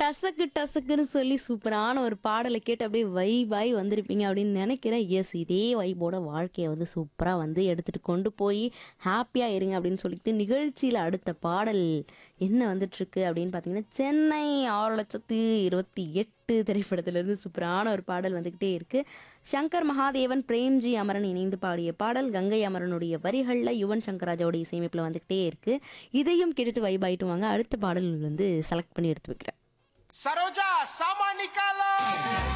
டசக்கு டசக்குன்னு சொல்லி சூப்பரான ஒரு பாடலை கேட்டு அப்படியே வைபாய் வந்திருப்பீங்க அப்படின்னு நினைக்கிறேன் எஸ் இதே வைபோட வாழ்க்கையை வந்து சூப்பராக வந்து எடுத்துட்டு கொண்டு போய் ஹாப்பியாக இருங்க அப்படின்னு சொல்லிட்டு நிகழ்ச்சியில் அடுத்த பாடல் என்ன வந்துட்டு இருக்கு அப்படின்னு பார்த்தீங்கன்னா சென்னை ஆறு லட்சத்து இருபத்தி எட்டு திரைப்படத்திலிருந்து சூப்பரான ஒரு பாடல் வந்துக்கிட்டே இருக்கு சங்கர் மகாதேவன் பிரேம்ஜி அமரன் இணைந்து பாடிய பாடல் கங்கை அமரனுடைய வரிகளில் யுவன் சங்கர் ராஜாவோட இசையமைப்பில் வந்துக்கிட்டே இருக்கு இதையும் கேட்டுட்டு வைபாயிட்டு வாங்க அடுத்த பாடல் வந்து செலக்ட் பண்ணி எடுத்து வைக்கிறேன் सरोजा सामा निकालो